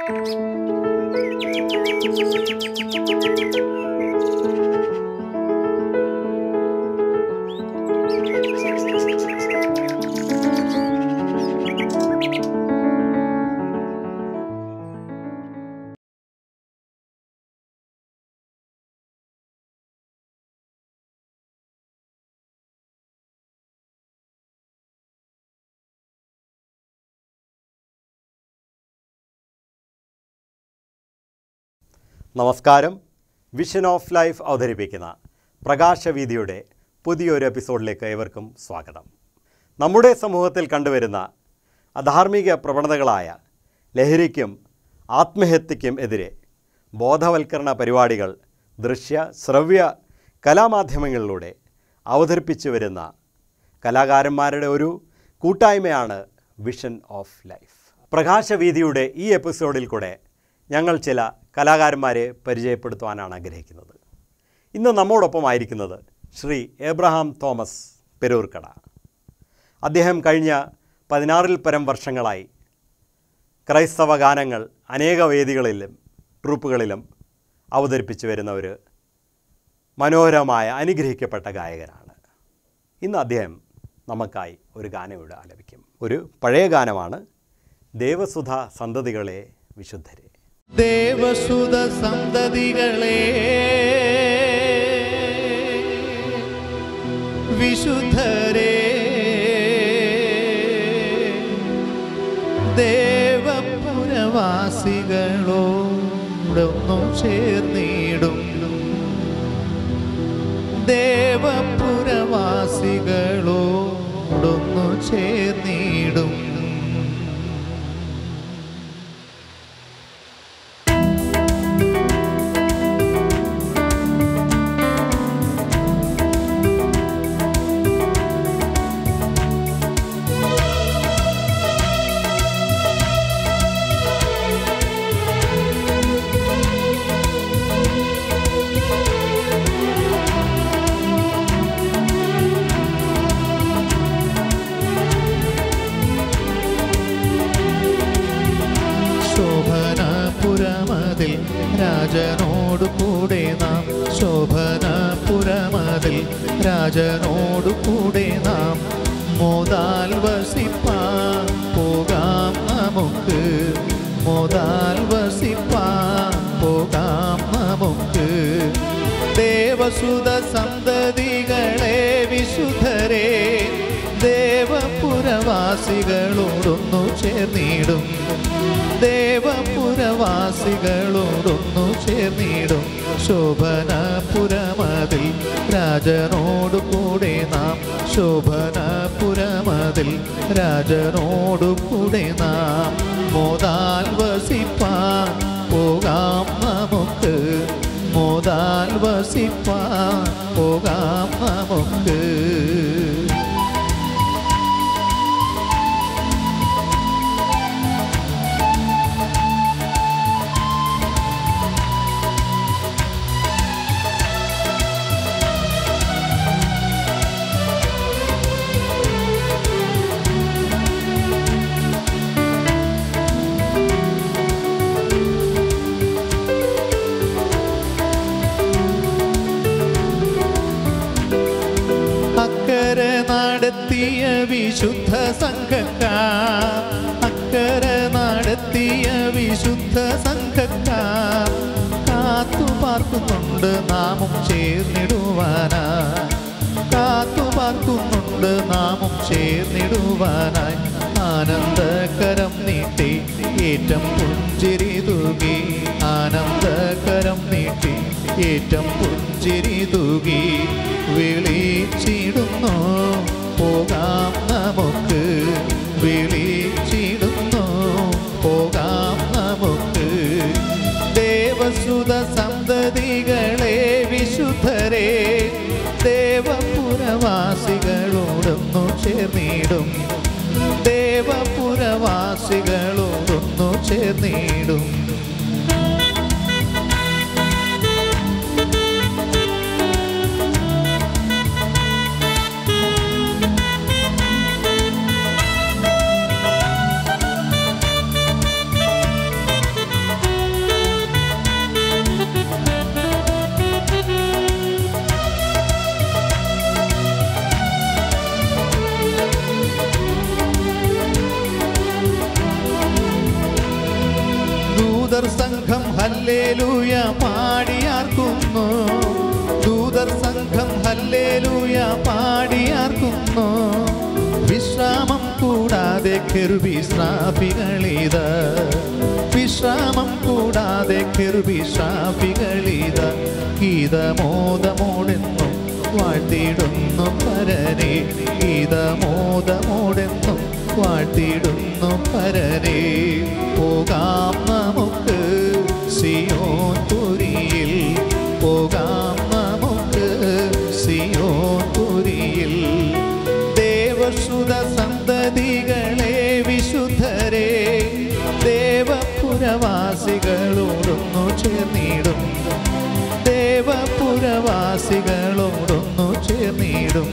നമസ്കാരം vision of life അവതരിപ്പിക്കുന്ന പ്രകാശവീതിയുടെ പുതിയൊരു എപ്പിസോഡിലേക്ക് ഏവർക്കും സ്വാഗതം നമ്മുടെ സമൂഹത്തിൽ കണ്ടുവരുന്ന അധാർമിക പ്രവണതകളായ ലഹരിക്കും ആത്മഹത്യയ്ക്കും എതിരെ ബോധവൽക്കരണ പരിപാടികൾ ദൃശ്യ ശ്രവ്യ കലാമാധ്യമങ്ങളിലൂടെ അവതരിപ്പിച്ചു വരുന്ന കലാകാരന്മാരുടെ ഒരു കൂട്ടായ്മയാണ് വിഷൻ ഓഫ് ലൈഫ് പ്രകാശവീതിയുടെ ഈ എപ്പിസോഡിൽ കൂടെ ഞങ്ങൾ ചില കലാകാരന്മാരെ പരിചയപ്പെടുത്തുവാനാണ് ആഗ്രഹിക്കുന്നത് ഇന്ന് നമ്മോടൊപ്പമായിരിക്കുന്നത് ശ്രീ എബ്രഹാം തോമസ് പെരൂർക്കട അദ്ദേഹം കഴിഞ്ഞ പതിനാറിൽ പരം വർഷങ്ങളായി ക്രൈസ്തവ ഗാനങ്ങൾ അനേക വേദികളിലും ട്രൂപ്പുകളിലും അവതരിപ്പിച്ചു വരുന്ന ഒരു മനോഹരമായ അനുഗ്രഹിക്കപ്പെട്ട ഗായകനാണ് ഇന്ന് അദ്ദേഹം നമുക്കായി ഒരു ഗാനം ഇവിടെ ആലപിക്കും ഒരു പഴയ ഗാനമാണ് ദേവസുധ സന്തതികളെ വിശുദ്ധരെ ദേവസുത സന്തതികളെ വിശുദ്ധരെ ദേവപുരവാസികളോടൊന്നും ചേർന്നിടും ദേവപുരവാസികളോടൊന്നു ചേർന്നിടും ശോഭനപുരമതിൽ രാജനോടു കൂടെ നാം ശോഭനപുരമതിൽ രാജനോടു കൂടെ നാം മോതാൽ വസിപ്പാൻ പോകാം നമുക്ക് മോതാൽ വസിപ്പാൻ പോകാം നമുക്ക് ദേവസുത സന്തതികളെ വിശുദ്ധരെ ദേവപുരവാസികളോടൊന്നു ചേർന്നിടും ദേവപുരവാസികളോടൊന്നു ചേർന്നിടും ശോഭനപുരമതിൽ രാജനോടു കൂടെ നാം ശോഭനപുരമതിൽ രാജനോടു കൂടെ നാം മോതാൽ വസിപ്പാൻ പോകാം നമുക്ക് മോതാൽ വസിപ്പാൻ പോകാം നമുക്ക് അക്കരെ നടത്തിയ വിശുദ്ധ സംഘക്കാർ അക്കരെ നടത്തിയ വിശുദ്ധ സംഘക്കാർ കാത്തു പാർക്കുന്നുണ്ട് നാമും ചേർന്നിടുവാനായി കാത്തു പാർക്കുന്നുണ്ട് നാമും ചേർന്നിടുവാനായി ആനന്ദകരം നീട്ടി ഏറ്റം പുഞ്ചിരി തൂകി ആനന്ദകരം നീട്ടി ഏറ്റം പുഞ്ചിരി തൂകി വിളിച്ചിടുന്നു പോകാം നമുക്ക് വിളിച്ചിടുന്നു പോകാം നമുക്ക് ദേവസുത സന്തതികളെ വിശുദ്ധരെ ദേവപുരവാസികളോടൊന്നു ചേർന്നിടും ദേവപുരവാസികളോടൊന്നു ചേർന്നിടും ദൂതർ സംഘം ഹല്ലേലൂയ പാടിയാർക്കുന്നു ദൂതർ സംഘം ഹല്ലേലൂയ പാടിയാർക്കുന്നു വിശ്രാമം കൂടാതെ കെറുബിശ്രാഫികളിത വിശ്രാമം കൂടാതെ കെറുബിശ്രാഫികളിത ഗീതമോദമോടെന്നും വാഴ്ത്തിയിടുന്നു പരനെ ഗീതമോദമോടെന്നും വാഴ്ത്തിയിടുന്നു പരനെ പോകാം നമുക്ക് സിയോൻ പുരിയിൽ പോകാം നമുക്ക് സിയോൻ പുരിയിൽ ദേവസുത സന്തതികളെ വിശുദ്ധരെ ദേവപുരവാസികളോടൊന്നു ചേർന്നിടും ദേവപുരവാസികളോടൊന്നു ചേർന്നിടും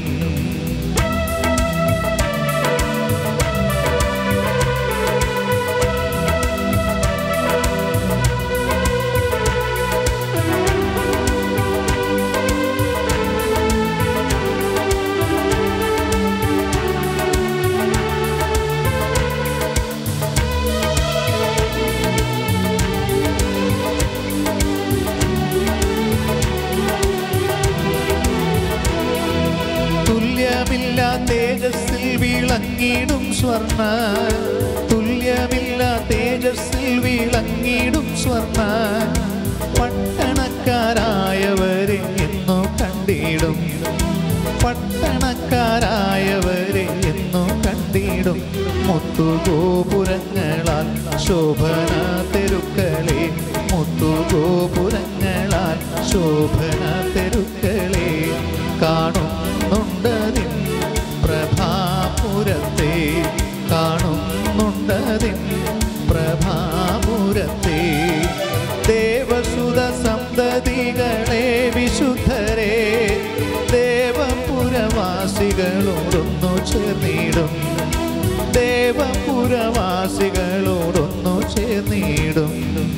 തുല്യമില്ല തേജസ്സിൽ വിളങ്ങിടും സ്വർണ്ണ തുല്യമില്ല തേജസ്സിൽ വിളങ്ങിടും സ്വർണ്ണ പട്ടണക്കാരായവരെ എന്നു കണ്ടിടും പട്ടണക്കാരായവരെ എന്നു കണ്ടിടും മുത്തുഗോപുരങ്ങളാൽ ശോഭന തെരുക്കളെ മുത്തുഗോപുരങ്ങളാൽ ശോഭന തെരുക്കളെ കാണുന്നുണ്ടതിൻ പ്രഭാപുരത്തെ കാണുന്നുണ്ടതിൻ പ്രഭാപുരത്തെ ദേവസുത സന്തതികളെ വിശുദ്ധരെ ദേവപുരവാസികളോടൊന്നു ചേർന്നിടും ദേവപുരവാസികളോടൊന്നു ചേർന്നിടും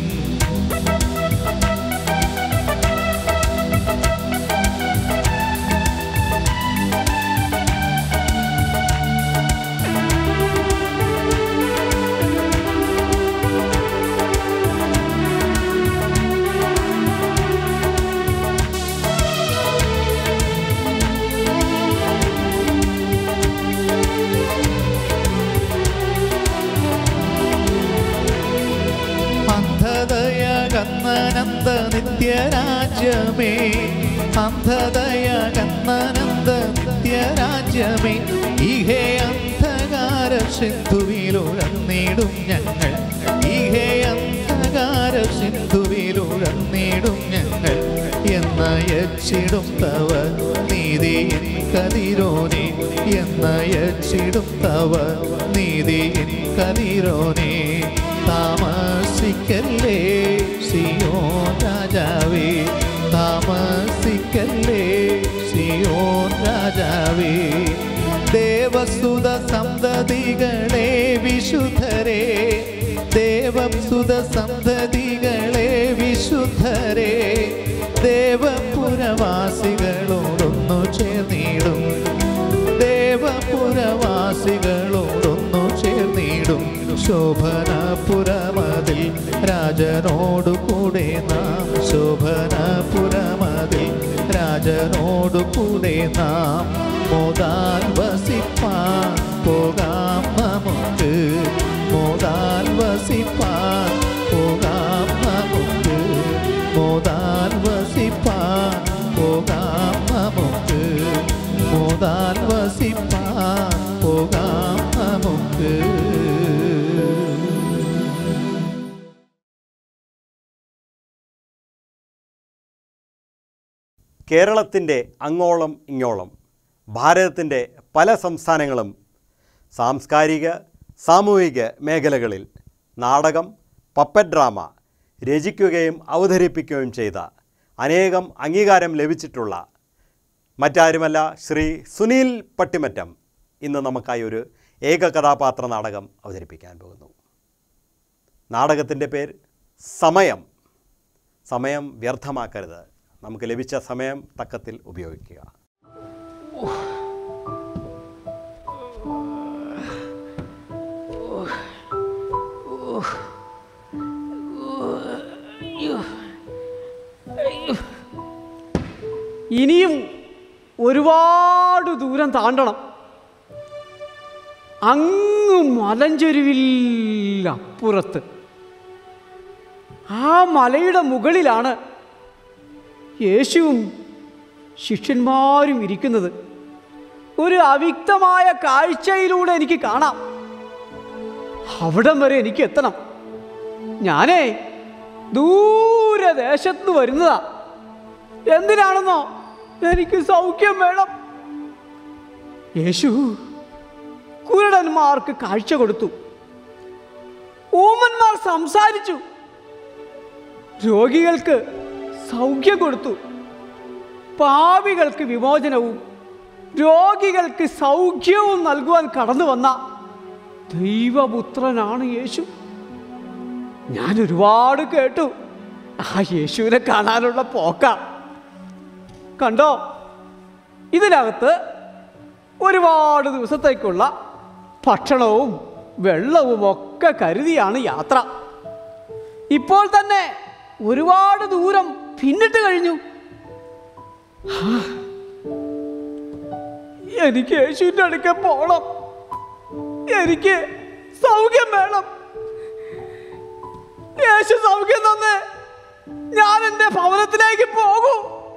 അന്ധതയകന്നനന്ദ നിത്യരാജ്യമേ അന്ധതയകന്നനന്ദ നിത്യരാജ്യമേ ഇഹേ അന്ധകാര സിന്ധുവിലുഴന്നിടും ഞങ്ങൾ ഇഹേ അന്ധകാര സിന്ധുവിലുഴന്നിടും ഞങ്ങൾ എന്നയച്ചിടും തവ നീതിയിൻ കതിരോനെ എന്നയച്ചിടും തവ നീതിയിൻ കതിരോനെ താമസിക്കല്ലേ സിയോൻ രാജാവേ താമസിക്കല്ലേ സിയോൻ രാജാവേ ദേവസുത സന്തതികളെ വിശുദ്ധരെ ദേവസുത സന്തതികളെ വിശുദ്ധരെ ദേവപുരവാസികളോടൊന്നു ചേർന്നിടും ദേവപുരവാസികളോടൊന്നു ചേർന്നിടും ശോഭനപുരമതിൽ രാജനോടു കൂടെ നാം ശോഭനപുരമതിൽ രാജനോടു കൂടെ നാം മോതാൽ വസിപ്പാൻ പോകാം നമുക്ക് മോതാൽ വസിപ്പാൻ പോകാം നമുക്ക് മോതാൽ വസിപ്പാൻ പോകാം നമുക്ക് മോതാൽ വസിപ്പാൻ പോകാം നമുക്ക് കേരളത്തിൻ്റെ അങ്ങോളം ഇങ്ങോളം ഭാരതത്തിൻ്റെ പല സംസ്ഥാനങ്ങളും സാംസ്കാരിക സാമൂഹിക മേഖലകളിൽ നാടകം പപ്പറ്റ് ഡ്രാമ രചിക്കുകയും അവതരിപ്പിക്കുകയും ചെയ്ത അനേകം അംഗീകാരം ലഭിച്ചിട്ടുള്ള മറ്റാരുമല്ല ശ്രീ സുനിൽ പട്ടിമറ്റം ഇന്ന് നമുക്കായി ഒരു ഏക കഥാപാത്ര നാടകം അവതരിപ്പിക്കാൻ പോകുന്നു നാടകത്തിൻ്റെ പേര് സമയം സമയം വ്യർത്ഥമാക്കരുത് നമുക്ക് ലഭിച്ച സമയം തക്കത്തിൽ ഉപയോഗിക്കുക ഓ ഇനിയും ഒരുപാട് ദൂരം താണ്ടണം അങ്ങ് മലഞ്ചെരുവിൽ അപ്പുറത്ത് ആ മലയുടെ മുകളിലാണ് യേശുവും ശിഷ്യന്മാരും ഇരിക്കുന്നത് ഒരു അവ്യക്തമായ കാഴ്ചയിലൂടെ എനിക്ക് കാണാം അവിടം വരെ എനിക്ക് എത്തണം ഞാനേ ദൂരദേശത്ത് വരുന്നതാ എന്തിനാണെന്നോ എനിക്ക് സൗഖ്യം വേണം യേശു കുരുടന്മാർക്ക് കാഴ്ച കൊടുത്തു ഊമന്മാർ സംസാരിച്ചു രോഗികൾക്ക് സൗഖ്യം കൊടുത്തു പാപികൾക്ക് വിമോചനവും രോഗികൾക്ക് സൗഖ്യവും നൽകുവാൻ കടന്നു വന്ന ദൈവപുത്രനാണ് യേശു ഞാൻ ഒരുപാട് കേട്ടു ആ യേശുവിനെ കാണാനുള്ള പോക്ക കണ്ടോ ഇതിനകത്ത് ഒരുപാട് ദിവസത്തേക്കുള്ള ഭക്ഷണവും വെള്ളവും ഒക്കെ കരുതിയാണ് യാത്ര ഇപ്പോൾ തന്നെ ഒരുപാട് ദൂരം പിന്നിട്ട് കഴിഞ്ഞു ഹാ. എനിക്ക് യേശുവിൻ്റെ അടുക്കൽ പോകണം എനിക്ക് സൗഖ്യം വേണം യേശു സൗഖ്യം തന്ന് ഞാൻ എൻ്റെ ഭവനത്തിലേക്ക് പോകൂ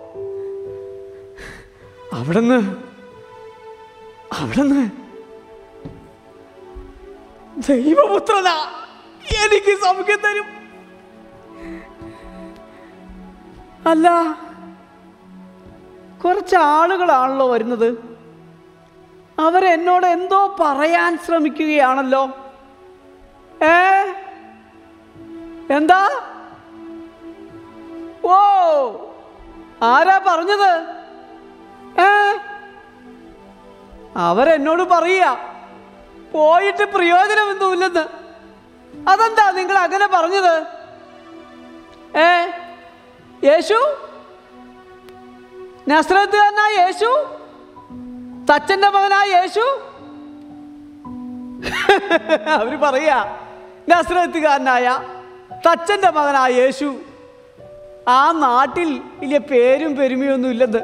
അവിടുന്ന് അവിടുന്ന് ദൈവപുത്രനാ എനിക്ക് സൗഖ്യം തരും അല്ല കുറച്ച് ആളുകളാണല്ലോ വരുന്നത് അവരെന്നോട് എന്തോ പറയാൻ ശ്രമിക്കുകയാണല്ലോ ഏ എന്താ ഓ ആരാ പറഞ്ഞത് ഏ അവരെന്നോട് പറയുക പോയിട്ട് പ്രയോജനമൊന്നുമില്ലെന്ന് അതെന്താ നിങ്ങൾ അങ്ങനെ പറഞ്ഞത് ഏ യേശു നസ്രത്തുകാരനായ യേശു തച്ചന്റെ മകനായ യേശു അവര് പറയാ നസ്രത്തുകാരനായ തച്ചന്റെ മകനായ യേശു ആ നാട്ടിൽ വലിയ പേരും പെരുമയൊന്നും ഇല്ലെന്ന്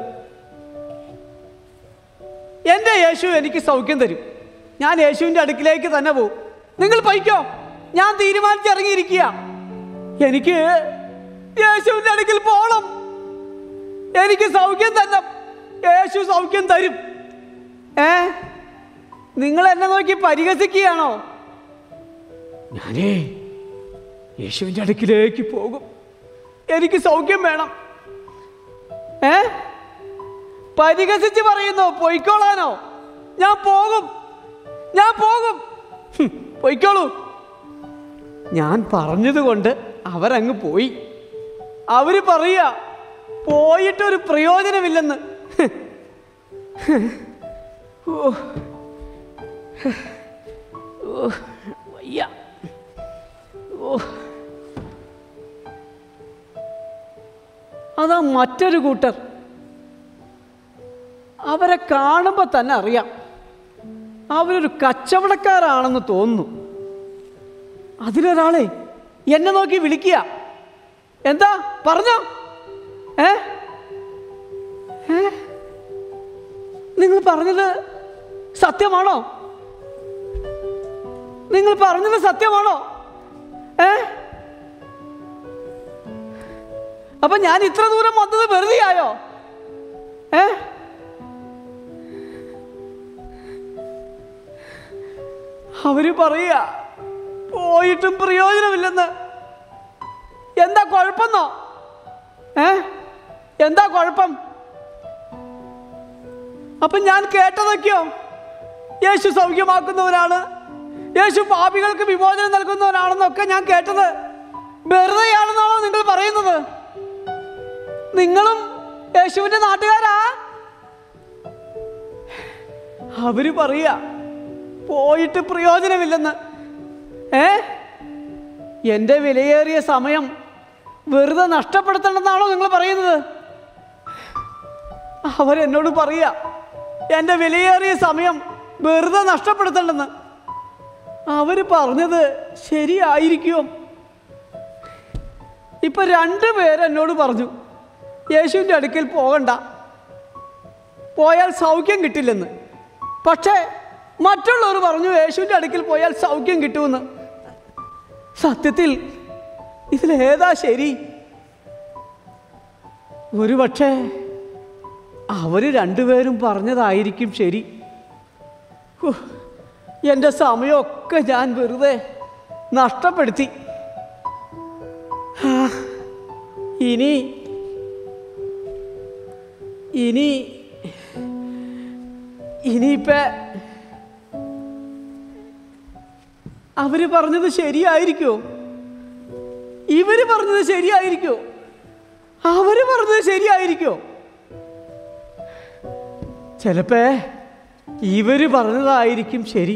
എൻ്റെ യേശു എനിക്ക് സൗഖ്യം തരും ഞാൻ യേശുവിൻ്റെ അടുക്കിലേക്ക് തന്നെ പോകും നിങ്ങൾ പൈക്കോ ഞാൻ തീരുമാനിച്ചിറങ്ങിയിരിക്കുക എനിക്ക് യേശുവിൻ്റെ അടുക്കിൽ പോകണം എനിക്ക് സൗഖ്യം തന്നെ യേശു സൗഖ്യം തരും ഏ നിങ്ങൾ എന്നെ നോക്കി പരിഹസിക്കുകയാണോ ഞാനേ യേശുവിൻ്റെ അടുക്കിലേക്ക് പോകും എനിക്ക് സൗഖ്യം വേണം ഏ പരിഹസിച്ച് പറയുന്നു പൊയ്ക്കോളാനോ ഞാൻ പോകും ഞാൻ പോകും ഹും, പൊയ്ക്കോളൂ ഞാൻ പറഞ്ഞതുകൊണ്ട് അവരങ്ങ് പോയി അവര് പറയുക പോയിട്ടൊരു പ്രയോജനമില്ലെന്ന് ഓ. ഓ, വയ്യ ഓ അതാ മറ്റൊരു കൂട്ടർ അവരെ കാണുമ്പോൾ തന്നെ അറിയാം അവരൊരു കച്ചവടക്കാരാണെന്ന് തോന്നുന്നു അതിലൊരാളെ എന്നെ നോക്കി വിളിക്കുക എന്താ പറഞ്ഞോ ഏ ഏ? നിങ്ങൾ പറഞ്ഞത് സത്യമാണോ നിങ്ങൾ പറഞ്ഞത് സത്യമാണോ ഏ അപ്പൊ ഞാൻ ഇത്ര ദൂരം വന്നത് വെറുതെ ആയോ ഏ അവര് പറയുക പോയിട്ടും പ്രയോജനമില്ലെന്ന് എന്താ കുഴപ്പമെന്നോ ഏ എന്താ കുഴപ്പം അപ്പൊ ഞാൻ കേട്ടതൊക്കെയോ യേശു സൗഖ്യമാക്കുന്നവനാണ് യേശു പാപികൾക്ക് വിമോചനം നൽകുന്നവനാണെന്നൊക്കെ ഞാൻ കേട്ടത് വെറുതെയാണെന്നാണോ നിങ്ങൾ പറയുന്നത് നിങ്ങളും യേശുവിന്റെ നാട്ടുകാരാ അവര് പറയുക പോയിട്ട് പ്രയോജനമില്ലെന്ന് ഏ എൻ്റെ വിലയേറിയ സമയം വെറുതെ നഷ്ടപ്പെടുത്തണമെന്നാണോ നിങ്ങൾ പറയുന്നത് അവരെന്നോട് പറയുക എൻ്റെ വിലയേറിയ സമയം വെറുതെ നഷ്ടപ്പെടുത്തണ്ടെന്ന് അവർ പറഞ്ഞത് ശരിയായിരിക്കുമോ ഇപ്പൊ രണ്ട് പേര് എന്നോട് പറഞ്ഞു യേശുവിൻ്റെ അടുക്കൽ പോകണ്ട പോയാൽ സൗഖ്യം കിട്ടില്ലെന്ന് പക്ഷേ മറ്റുള്ളവർ പറഞ്ഞു യേശുവിൻ്റെ അടുക്കൽ പോയാൽ സൗഖ്യം കിട്ടുമെന്ന് സത്യത്തിൽ ഇതിലേതാ ശരി ഒരു പക്ഷേ അവർ രണ്ടുപേരും പറഞ്ഞതായിരിക്കും ശരി ഹോ, എൻ്റെ സമയമൊക്കെ ഞാൻ വെറുതെ നഷ്ടപ്പെടുത്തി ആ, ഇനി ഇനി ഇനിയിപ്പ അവര് പറഞ്ഞത് ശരിയായിരിക്കോ ഇവര് പറഞ്ഞത് ശരിയായിരിക്കോ അവര് പറഞ്ഞത് ശരിയായിരിക്കോ ചിലപ്പോ ഇവര് പറഞ്ഞതായിരിക്കും ശരി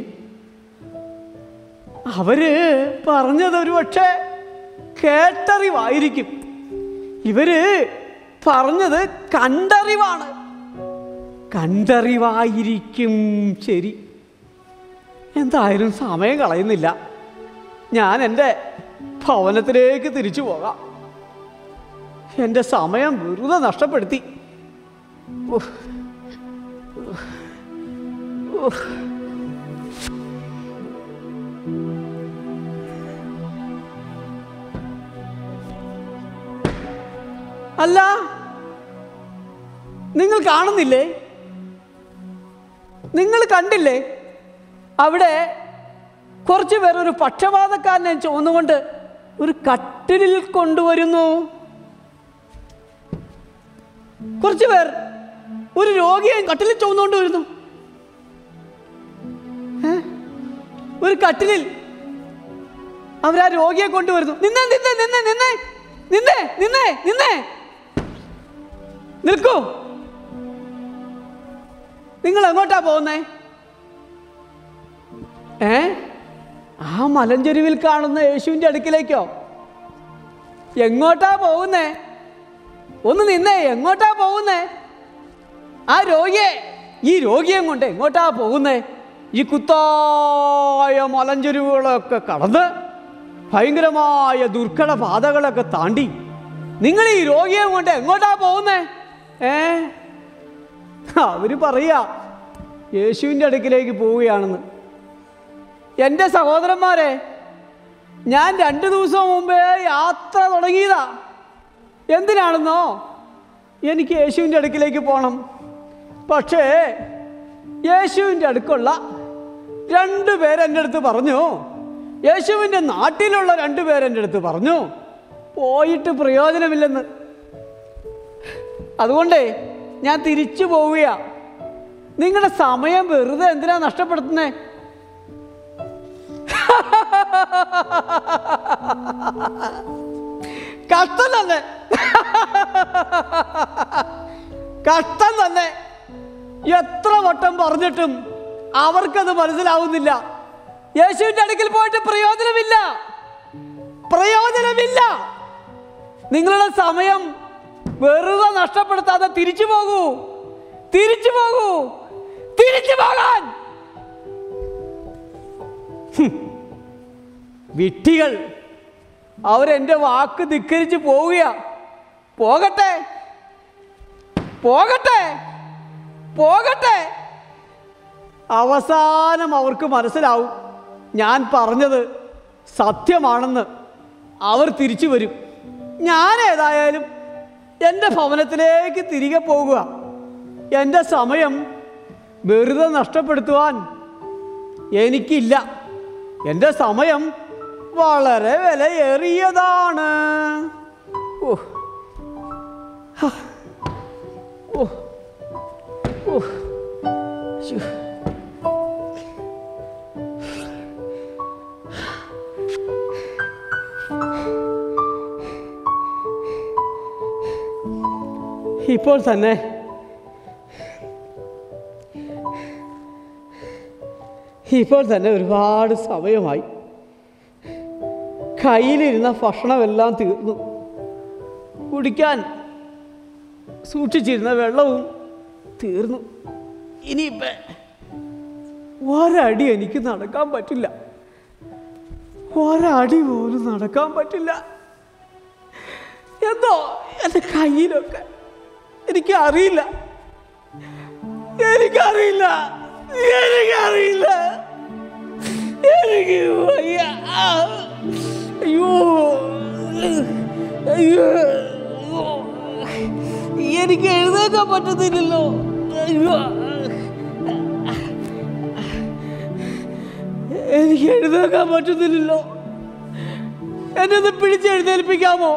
അവര് പറഞ്ഞത് ഒരു പക്ഷേ കേട്ടറിവായിരിക്കും ഇവര് പറഞ്ഞത് കണ്ടറിവാണ് കണ്ടറിവായിരിക്കും ശരി എന്തായാലും സമയം കളയുന്നില്ല ഞാൻ എൻ്റെ ഭവനത്തിലേക്ക് തിരിച്ചു പോകാം എൻ്റെ സമയം വെറുതെ നഷ്ടപ്പെടുത്തി ഉഫ്. ഉഫ്. അല്ല നിങ്ങൾ കാണുന്നില്ലേ നിങ്ങൾ കണ്ടില്ലേ അവിടെ കുറച്ച് പേർ ഒരു പക്ഷപാതക്കാരനെ ചുമന്നുകൊണ്ട് ഒരു കട്ടിലിൽ കൊണ്ടുവരുന്നു കുറച്ച് പേർ ഒരു രോഗിയെ കട്ടിലിൽ ചുമന്നുകൊണ്ട് വരുന്നു ഏ? ഒരു കട്ടിലിൽ അവരാ രോഗിയെ കൊണ്ടുവരുന്നു നിന്നേ നിന്നേ നിന്നേ നിന്നേ നിന്നേ നിന്നേ നിന്നേ നിൽക്കൂ നിങ്ങൾ എങ്ങോട്ടാ പോകുന്നേ ഏ ആ മലഞ്ചെരുവിൽ കാണുന്ന യേശുവിൻ്റെ അടുക്കിലേക്കോ എങ്ങോട്ടാ പോകുന്നേ ഒന്ന് നിന്നേ എങ്ങോട്ടാ പോകുന്നേ ആ രോഗിയെ ഈ രോഗിയെ കൊണ്ട് എങ്ങോട്ടാ പോകുന്നേ ഈ കുത്തായ മലഞ്ചെരുവുകളൊക്കെ കടന്ന് ഭയങ്കരമായ ദുർഘട പാതകളൊക്കെ താണ്ടി നിങ്ങൾ ഈ രോഗിയെ കൊണ്ട് എങ്ങോട്ടാ പോകുന്നേ ഏ അവര് പറയാ യേശുവിൻ്റെ അടുക്കിലേക്ക് പോവുകയാണെന്ന് എൻ്റെ സഹോദരന്മാരെ ഞാൻ രണ്ട് ദിവസം മുമ്പേ യാത്ര തുടങ്ങിയതാ എന്തിനാണെന്നോ എനിക്ക് യേശുവിൻ്റെ അടുക്കിലേക്ക് പോകണം പക്ഷേ യേശുവിൻ്റെ അടുക്കുള്ള രണ്ട് പേരെൻ്റെ അടുത്ത് പറഞ്ഞു യേശുവിൻ്റെ നാട്ടിലുള്ള രണ്ട് പേരെൻ്റെ അടുത്ത് പറഞ്ഞു പോയിട്ട് പ്രയോജനമില്ലെന്ന് അതുകൊണ്ടേ ഞാൻ തിരിച്ചു പോവുകയാ നിങ്ങളുടെ സമയം വെറുതെ എന്തിനാ നഷ്ടപ്പെടുത്തുന്നേ കഷ്ടം തന്നെ കഷ്ടം തന്നെ എത്ര വട്ടം പറഞ്ഞിട്ടും അവർക്കത് മനസ്സിലാവുന്നില്ല യേശുവിൻ്റെ അടുക്കൽ പോയിട്ട് പ്രയോജനമില്ല പ്രയോജനമില്ല നിങ്ങളുടെ സമയം വെറുതെ നഷ്ടപ്പെടുത്താതെ തിരിച്ചു പോകൂ തിരിച്ചു പോകൂ തിരിച്ചു പോകാൻ ഹും. വിഡ്ഢികൾ അവരെൻ്റെ വാക്ക് ധിക്കരിച്ച് പോവുകയാ പോകട്ടെ പോകട്ടെ പോകട്ടെ അവസാനം അവർക്ക് മനസ്സിലാവും ഞാൻ പറഞ്ഞത് സത്യമാണെന്ന് അവർ തിരിച്ചു വരും ഞാൻ ഏതായാലും എൻ്റെ ഭവനത്തിലേക്ക് തിരികെ പോകുക എൻ്റെ സമയം വെറുതെ നഷ്ടപ്പെടുത്തുവാൻ എനിക്കില്ല എൻ്റെ സമയം വളരെ വിലയേറിയതാണ് ഓ ഹാ. ഓ ഓ ശ്ശോ. ഇപ്പോൾ തന്നെ ഇപ്പോൾ തന്നെ ഒരുപാട് സമയമായി കയ്യിലിരുന്ന ഭക്ഷണമെല്ലാം തീർന്നു കുടിക്കാൻ സൂക്ഷിച്ചിരുന്ന വെള്ളവും തീർന്നു ഇനിയിപ്പോ ഒരടി എനിക്ക് നടക്കാൻ പറ്റില്ല ഒരടി പോലും നടക്കാൻ പറ്റില്ല എന്തോ എൻ്റെ കയ്യിലൊക്കെ എനിക്ക് അറിയില്ല എനിക്കറിയില്ല എനിക്കറിയില്ല എനിക്ക് വയ്യ ആ. അയ്യോ അയ്യോ എനിക്ക് എഴുന്നേക്കാൻ പറ്റുന്നില്ലല്ലോ അയ്യോ എനിക്ക് എഴുന്നേക്കാൻ പറ്റുന്നില്ലല്ലോ എന്നെ ഒന്ന് പിടിച്ചെഴുന്നേൽപ്പിക്കാമോ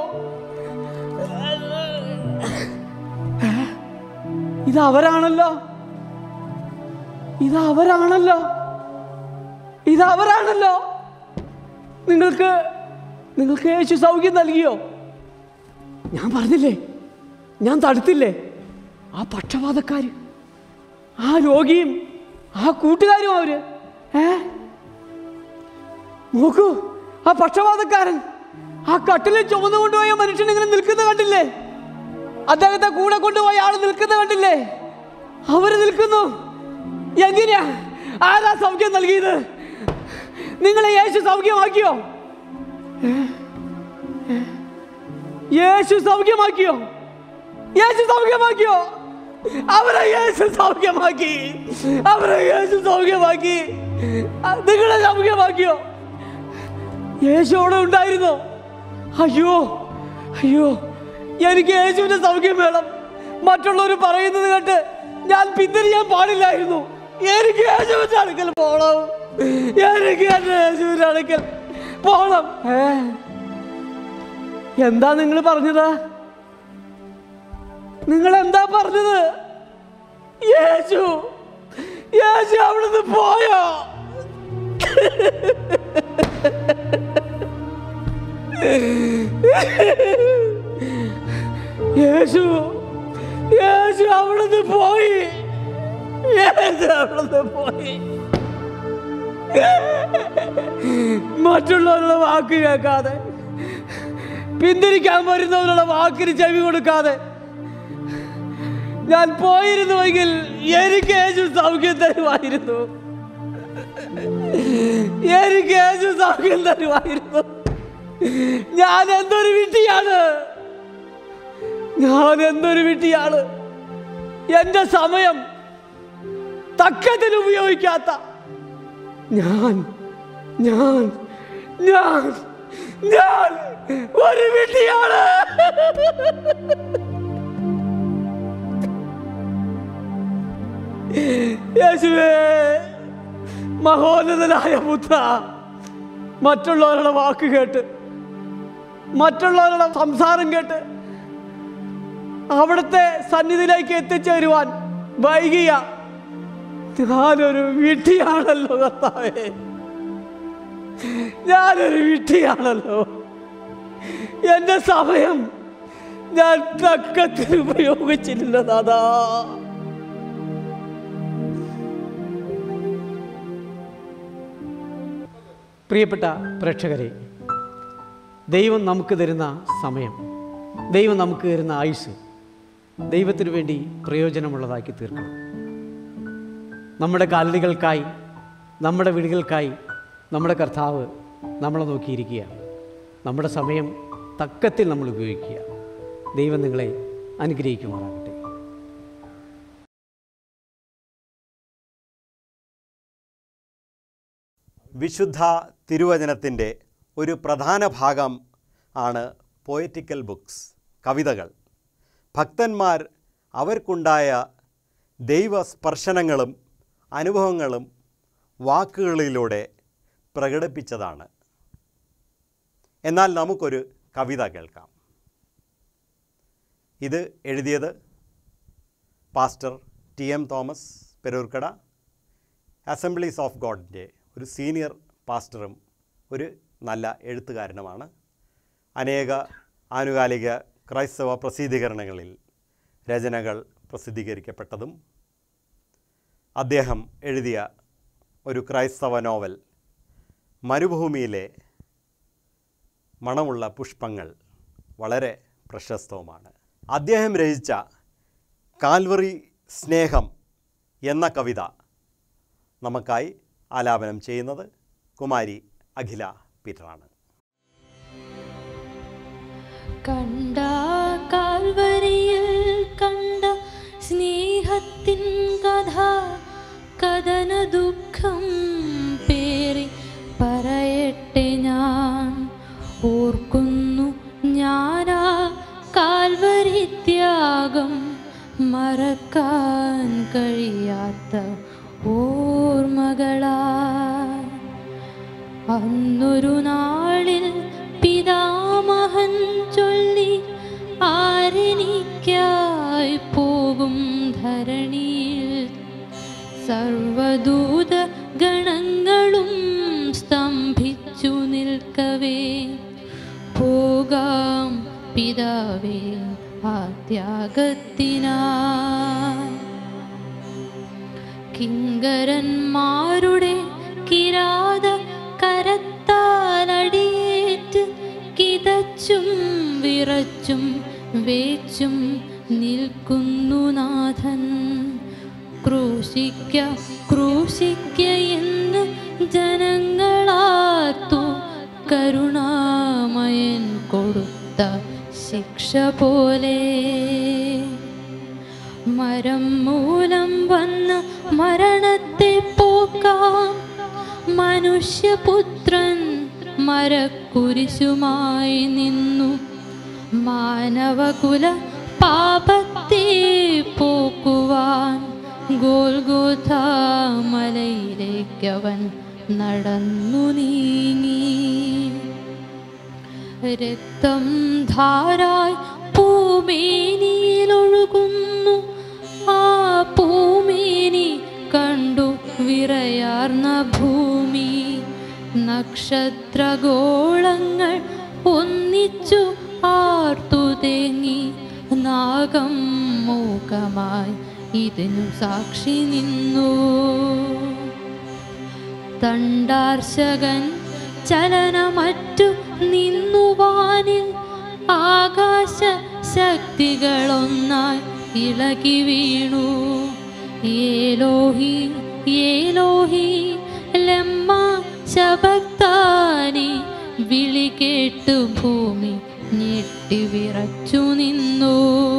ഇത് അവരാണല്ലോ ഇത് അവരാണല്ലോ ഇത് അവരാണല്ലോ നിങ്ങൾക്ക് നിങ്ങൾക്ക് യേശു സൗഖ്യം നൽകിയോ ഞാൻ പറഞ്ഞില്ലേ ഞാൻ തടുത്തില്ലേ ആ പക്ഷപാതക്കാര് ആ രോഗിയും ആ കൂട്ടുകാരും അവര് ഏ നോക്കൂ ആ പക്ഷപാതക്കാരൻ ആ കട്ടിലിൽ ചുമന്നു കൊണ്ടുപോയ മനുഷ്യൻ ഇങ്ങനെ നിൽക്കുന്ന കണ്ടില്ലേ അദ്ദേഹത്തെ കൂടെ കൊണ്ടുപോയ ആൾ നിൽക്കുന്ന കണ്ടില്ലേ അവര് നിൽക്കുന്നു എങ്ങനെയാ ആരാ സൗഖ്യം നൽകിയത് നിങ്ങളെ യേശു സൗഖ്യമാക്കിയോ ഏ? ഏ? യേശു സൗഖ്യമാക്കിയോ യേശു സൗഖ്യമാക്കിയോ അവരെ യേശു സൗഖ്യമാക്കി അവരെ യേശു സൗഖ്യമാക്കി ആ, നിങ്ങളെ സൗഖ്യമാക്കിയോ യേശു അവിടെ ഉണ്ടായിരുന്നോ അയ്യോ അയ്യോ എനിക്ക് യേശുവിന്റെ സൗഖ്യം വേണം മറ്റുള്ളവർ പറയുന്നത് കേട്ട് ഞാൻ പിന്തിരിയാൻ പാടില്ലായിരുന്നു എനിക്ക് യേശുവിന്റെ അടുക്കൽ പോണം എനിക്ക് എന്റെ യേശുവിന്റെ അടുക്കൽ പോണം ഏ എന്താ നിങ്ങൾ പറഞ്ഞത് നിങ്ങൾ എന്താ പറഞ്ഞത് യേശു യേശു അവിടുന്ന് പോയോ യേശു യേശു അവിടുന്ന് പോയി യേശു അവിടുന്ന് പോയി മറ്റുള്ളവരുടെ വാക്ക് കേൾക്കാതെ പിന്തിരിക്കാൻ വരുന്നവരുടെ വാക്കിന് ചെവി കൊടുക്കാതെ ഞാൻ പോയിരുന്നുവെങ്കിൽ എനിക്ക് യേശു സൗഖ്യം തരുമായിരുന്നു എനിക്ക് യേശു സൗഖ്യം തരുമായിരുന്നു ഞാൻ എന്തൊരു വിട്ടിയാണ് ഞാൻ എന്തൊരു വിട്ടിയാണ് എന്റെ സമയം തക്കത്തിന് ഉപയോഗിക്കാത്ത ഞാൻ ഞാൻ ഞാൻ ഞാൻ ഒരു വിട്ടിയാണ് യേശുവേ മഹോന്നതനായ പുത്ര മറ്റുള്ളവരുടെ വാക്ക് കേട്ട് മറ്റുള്ളവരുടെ സംസാരം കേട്ട് അവിടുത്തെ സന്നിധിയിലേക്ക് എത്തിച്ചേരുവാൻ വൈകിയ ഞാനൊരു വിട്ടിയാണല്ലോ കർത്താവേ ഞാനൊരു വിട്ടിയാണല്ലോ എന്റെ സമയം ഞാൻ തക്കത്തിന് ഉപയോഗിച്ചില്ല ദാദാ പ്രിയപ്പെട്ട പ്രേക്ഷകരെ ദൈവം നമുക്ക് തരുന്ന സമയം ദൈവം നമുക്ക് തരുന്ന ആയുസ് ദൈവത്തിനു വേണ്ടി പ്രയോജനമുള്ളതാക്കി തീർക്കണം നമ്മുടെ കാലടികൾക്കായി നമ്മുടെ വീടുകൾക്കായി നമ്മുടെ കർത്താവ് നമ്മളെ നോക്കിയിരിക്കുക നമ്മുടെ സമയം തക്കത്തിൽ നമ്മൾ ഉപയോഗിക്കുക ദൈവം നിങ്ങളെ അനുഗ്രഹിക്കുമാറാകട്ടെ വിശുദ്ധ തിരുവചനത്തിൻ്റെ ഒരു പ്രധാന ഭാഗം ആണ് പോയറ്റിക്കൽ ബുക്സ് കവിതകൾ ഭക്തന്മാർ അവർക്കുണ്ടായ ദൈവസ്പർശനങ്ങളും അനുഭവങ്ങളും വാക്കുകളിലൂടെ പ്രകടിപ്പിച്ചതാണ് എന്നാൽ നമുക്കൊരു കവിത കേൾക്കാം ഇത് എഴുതിയത് pastor T M Thomas Peroorkada assemblies of ഗോഡിൻ്റെ ഒരു സീനിയർ പാസ്റ്ററും ഒരു നല്ല എഴുത്തുകാരനുമാണ് അനേക ആനുകാലിക ക്രൈസ്തവ പ്രസിദ്ധീകരണങ്ങളിൽ രചനകൾ പ്രസിദ്ധീകരിക്കപ്പെട്ടതും അദ്ദേഹം എഴുതിയ ഒരു ക്രൈസ്തവ നോവൽ മരുഭൂമിയിലെ മണമുള്ള പുഷ്പങ്ങൾ വളരെ പ്രശസ്തവുമാണ് അദ്ദേഹം രചിച്ച കാൽവറി സ്നേഹം എന്ന കവിത നമുക്കായി ആലാപനം ചെയ്യുന്നത് കുമാരി അഖില പീറ്ററാണ് കണ്ട കാൽവരിയിൽ കണ്ട സ്നേഹത്തിൻ കഥ ദുഃഖം പേറി പറയട്ടെ ഞാൻ ഓർക്കുന്നു ഞാനാ കാൽവരി ത്യാഗം മറക്കാൻ കഴിയാത്ത ഓർമ്മകളാ അന്നൊരു നാളിൽ പിതാമഹൻ ചൊല്ലി ആരെനിക്കായി പോകും ധരണിയിൽ സർവദൂത ഗണങ്ങളും സ്തംഭിച്ചു നിൽക്കവേ പോകാം പിതാവേ ആ ത്യാഗത്തിനായി കിങ്കരന്മാരുടെ കിരാത കരത്താലടിയേറ്റ് കിതച്ചും വിറച്ചും വേച്ചും നിൽക്കുന്നു നാഥൻ ക്രൂശിക്ക ക്രൂശിക്ക എന്ന് ജനങ്ങളാർത്തു കരുണാമയൻ കൊടുത്ത ശിക്ഷ പോലെ മരം മൂലം വന്ന മരണത്തെ പോക്കാം മനുഷ്യപുത്രൻ മരക്കുരിശുമായി നിന്നു മാനവകുല പാപത്തെ പോക്കുവാൻ ഗോൽഗോഥ മലയിലേക്കവൻ നടന്നു നീങ്ങി രക്തം ധാരായി പൂമേനിയിലൊഴുകുന്നു ആ പൂമേനി കണ്ടു വിറയാർന്ന ഭൂമി നക്ഷത്രഗോളങ്ങൾ ഒന്നിച്ചു ആർത്തു തേങ്ങി നാഗം മൂകമായി ഇതിനു സാക്ഷി നിന്നു തണ്ടാർശകൻ ചലനമറ്റു നിന്നുവാനിൽ ആകാശ ശക്തികളൊന്നായി ഇളകി വീണു ഏലോഹി ഏലോഹി ലമ്മ ശബക്താനി വിളി കേട്ടു ഭൂമി ഞെട്ടി വിറച്ചു നിന്നു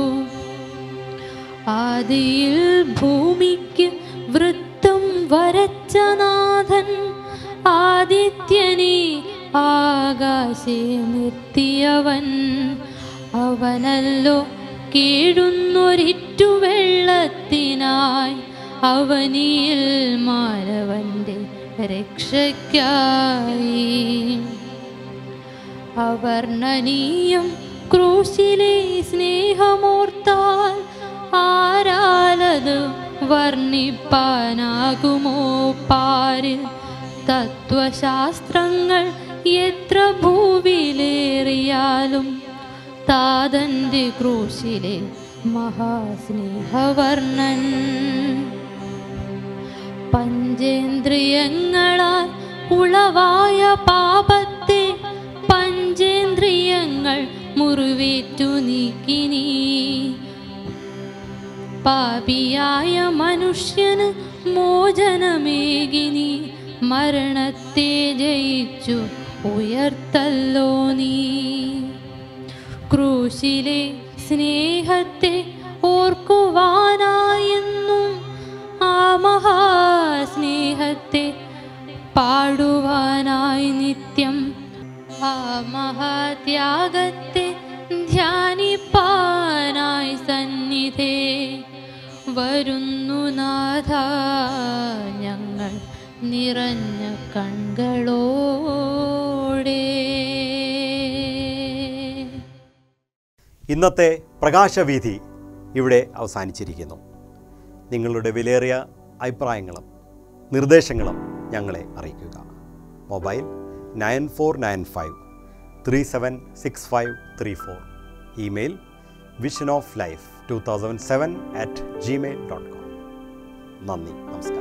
ആദിയിൽ ഭൂമിക്ക് വൃത്തം വരച്ച നാഥൻ ആദിത്യനെ ആകാശെ നിർത്തിയവൻ അവനല്ലോ കീഴുന്നൊരിറ്റു വെള്ളത്തിനായി അവനിയിൽ മാനവന്റെ രക്ഷയ്ക്കായി അവർണ്ണനീയം ക്രൂശിലെ സ്നേഹമോർത്താൽ ആരാലത് വർണ്ണിപ്പാനാകുമോ പാരിൽ തത്വശാസ്ത്രങ്ങൾ എത്ര ഭൂവിലേറിയാലും താതൻ്റെ ക്രൂശിലെ മഹാസ്നേഹവർണ്ണൻ പഞ്ചേന്ദ്രിയങ്ങളാൽ ഉളവായ പാപത്തെ പഞ്ചേന്ദ്രിയങ്ങൾ മുറിവേറ്റു നീക്കിനീ പാപിയായ മനുഷ്യന് മോചനമേകിനി മരണത്തെ ജയിച്ചു ഉയർത്തല്ലോ നീ ക്രൂശിലെ സ്നേഹത്തെ ഓർക്കുവാനായെന്നും ആ മഹാസ്നേഹത്തെ പാടുവാനായി നിത്യം ആ മഹാത്യാഗത്തെ ധ്യാനിപ്പാനായി സന്നിധേ വരുന്നു നാഥ ഞങ്ങൾ നിറഞ്ഞ കൺകളോടെ ഇന്നത്തെ പ്രകാശവീഥി ഇവിടെ അവസാനിച്ചിരിക്കുന്നു നിങ്ങളുടെ വിലയേറിയ അഭിപ്രായങ്ങളും നിർദ്ദേശങ്ങളും ഞങ്ങളെ അറിയിക്കുക mobile nine four nine five three seven six five three four email vision of life two thousand seven at Gmail dot com നന്ദി നമസ്കാരം